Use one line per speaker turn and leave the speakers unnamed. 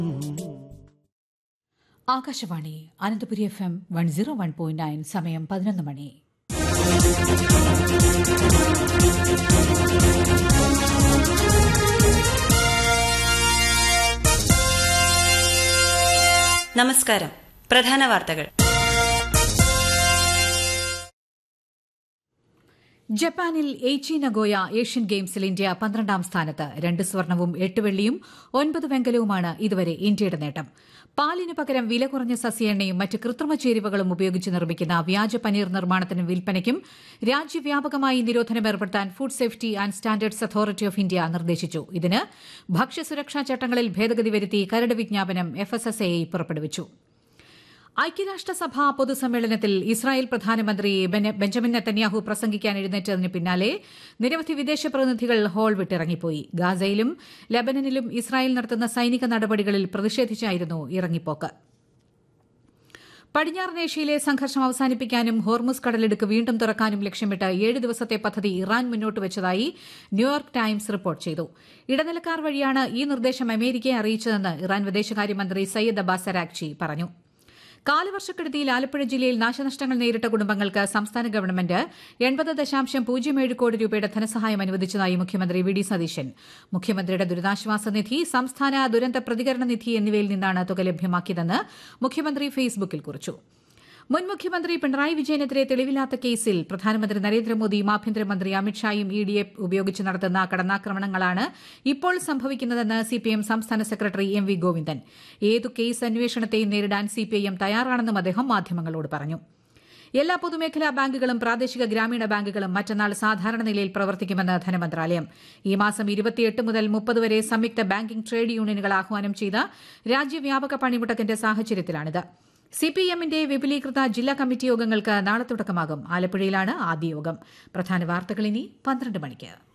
Akashvani Ananthapuri F M one zero one point nine സമയം പതിനൊന്ന് മണി
നമസ്കാരം പ്രധാന വാർത്തകൾ
ജപ്പാനിൽ എയ്ച്ചി നഗോയ ഏഷ്യൻ ഗെയിംസിൽ ഇന്ത്യ പന്ത്രണ്ടാം സ്ഥാനത്ത് രണ്ട് സ്വർണവും എട്ട് വെള്ളിയും ഒൻപത് വെങ്കലവുമാണ് ഇതുവരെ ഇന്ത്യയുടെ നേട്ടം പാലിന് പകരം വില കുറഞ്ഞ സസ്യ മറ്റ് കൃത്രിമ ചേരുവകളും ഉപയോഗിച്ച് നിർമ്മിക്കുന്ന വ്യാജ പനീർ നിർമ്മാണത്തിനും വിൽപ്പനയ്ക്കും രാജ്യവ്യാപകമായി നിരോധനം ഏർപ്പെടുത്താൻ food safety and standards authority of India നിർദ്ദേശിച്ചു ഇതിന് ഭക്ഷ്യസുരക്ഷാ ചട്ടങ്ങളിൽ ഭേദഗതി വരുത്തി കരട് വിജ്ഞാപനം എഫ്എസ്എസ്എ പുറപ്പെടുവിച്ചു ഐക്യരാഷ്ട്രസഭ പൊതുസമ്മേളനത്തിൽ ഇസ്രായേൽ പ്രധാനമന്ത്രി ബെഞ്ചമിൻ നെത്തന്യാഹു പ്രസംഗിക്കാൻ എഴുന്നേറ്റതിന് പിന്നാലെ നിരവധി വിദേശ പ്രതിനിധികൾ ഹാൾ വിട്ടിറങ്ങിപ്പോയി ഗാസയിലും ലബനനിലും ഇസ്രായേൽ നടത്തുന്ന സൈനിക നടപടികളിൽ പ്രതിഷേധിച്ചായിരുന്നു ഇറങ്ങിപ്പോക്ക് പടിഞ്ഞാറൻ ഏഷ്യയിലെ സംഘർഷം അവസാനിപ്പിക്കാനും ഹോർമുസ് കടലിടുക്ക് വീണ്ടും തുറക്കാനും ലക്ഷ്യമിട്ട് ഏഴ് ദിവസത്തെ പദ്ധതി ഇറാൻ മുന്നോട്ട് വെച്ചതായി ന്യൂയോർക്ക് ടൈംസ് റിപ്പോർട്ട് ചെയ്തു ഇടനിലക്കാർ വഴിയാണ് ഈ നിർദ്ദേശം അമേരിക്കയെ അറിയിച്ചതെന്ന് ഇറാൻ വിദേശകാര്യമന്ത്രി സയ്യദ് അബ്ബാസ് അരാക്ചി പറഞ്ഞു കാലവർഷക്കെടുതിയിൽ ആലപ്പുഴ ജില്ലയിൽ നാശനഷ്ടങ്ങൾ നേരിട്ട കുടുംബങ്ങൾക്ക് സംസ്ഥാന ഗവൺമെന്റ് എൺപത് ദശാംശം പൂജ്യം ഏഴ് കോടി രൂപയുടെ ധനസഹായം അനുവദിച്ചതായി മുഖ്യമന്ത്രി വി ഡി സതീശൻ മുഖ്യമന്ത്രിയുടെ ദുരിതാശ്വാസ നിധി സംസ്ഥാന ദുരന്ത പ്രതികരണ നിധി എന്നിവയിൽ നിന്നാണ് തുക ലഭ്യമാക്കിയതെന്ന് മുഖ്യമന്ത്രി ഫേസ്ബുക്കിൽ കുറിച്ചു മുൻ മുഖ്യമന്ത്രി പിണറായി വിജയനെതിരെ തെളിവില്ലാത്ത കേസിൽ പ്രധാനമന്ത്രി നരേന്ദ്രമോദിയും ആഭ്യന്തരമന്ത്രി അമിത്ഷായും ഇ ഡിയെ ഉപയോഗിച്ച് നടത്തുന്ന കടന്നാക്രമണങ്ങളാണ് ഇപ്പോൾ സംഭവിക്കുന്നതെന്ന് സിപിഎം സംസ്ഥാന സെക്രട്ടറി എം വി ഗോവിന്ദൻ ഏതു കേസ് അന്വേഷണത്തെയും നേരിടാൻ സിപിഐഎം തയ്യാറാണെന്നും അദ്ദേഹം മാധ്യമങ്ങളോട് പറഞ്ഞു എല്ലാ പൊതുമേഖലാ ബാങ്കുകളും പ്രാദേശിക ഗ്രാമീണ ബാങ്കുകളും മറ്റന്നാൾ സാധാരണ നിലയിൽ പ്രവർത്തിക്കുമെന്ന് ധനമന്ത്രാലയം ഈ മാസം ഇരുപത്തിയെട്ട് മുതൽ മുപ്പത് വരെ സംയുക്ത ബാങ്കിംഗ് ട്രേഡ് യൂണിയനുകൾ ആഹ്വാനം ചെയ്ത രാജ്യവ്യാപക പണിമുടക്കിന്റെ സാഹചര്യത്തിലാണിത് സിപിഎമ്മിന്റെ വിപുലീകൃത ജില്ലാ കമ്മിറ്റി യോഗങ്ങൾക്ക് നാളെ തുടക്കമാകും ആലപ്പുഴയിലാണ് ആദ്യ യോഗം പ്രധാന വാർത്തകൾ ഇനി പന്ത്രണ്ട് മണിക്ക്